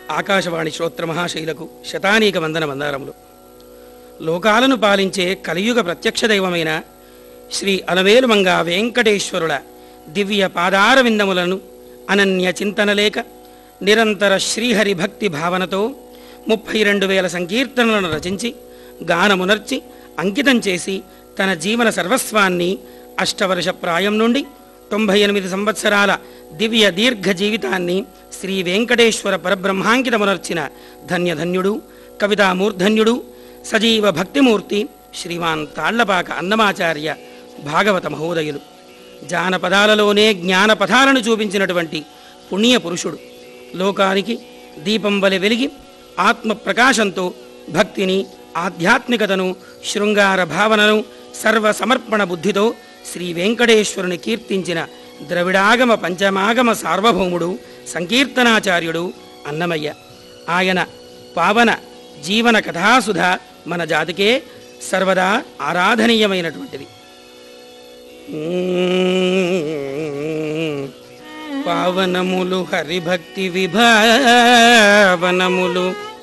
ఆకాశవాణి శ్రోత్ర మహాశైలకు శతానీక వందన వందారములు లోకాలను పాలించే కలియుగ ప్రత్యక్ష దైవమైన శ్రీ అలవేలుమంగ వెంకటేశ్వరుల దివ్య పాదార విందములను అనన్య చింతనలేక నిరంతర శ్రీహరి భక్తి భావనతో ముప్పై రెండు వేల సంకీర్తనలను రచించి గానమునర్చి అంకితం చేసి తన జీవన సర్వస్వాన్ని అష్టవర్ష ప్రాయం నుండి తొంభై ఎనిమిది సంవత్సరాల దివ్య దీర్ఘ జీవితాన్ని శ్రీ వెంకటేశ్వర పరబ్రహ్మాంకితమునర్చిన ధన్యధన్యుడు కవితామూర్ధన్యుడు సజీవ భక్తిమూర్తి శ్రీమాన్ తాళ్లపాక అన్నమాచార్య భాగవత మహోదయులు జానపదాలలోనే జ్ఞానపథాలను చూపించినటువంటి పుణ్య పురుషుడు లోకానికి దీపం వలె వెలిగి ఆత్మ ప్రకాశంతో భక్తిని ఆధ్యాత్మికతను శృంగార భావనను సర్వ సమర్పణ బుద్ధితో శ్రీ వెంకటేశ్వరుని కీర్తించిన ద్రవిడాగమ పంచమాగమ సార్వభౌముడు సంకీర్తనాచార్యుడు అన్నమయ్య ఆయన పావన జీవన కథాసుధ మన జాతికే సర్వదా ఆరాధనీయమైనటువంటిది పావనములు హరిభక్తి విభావనములు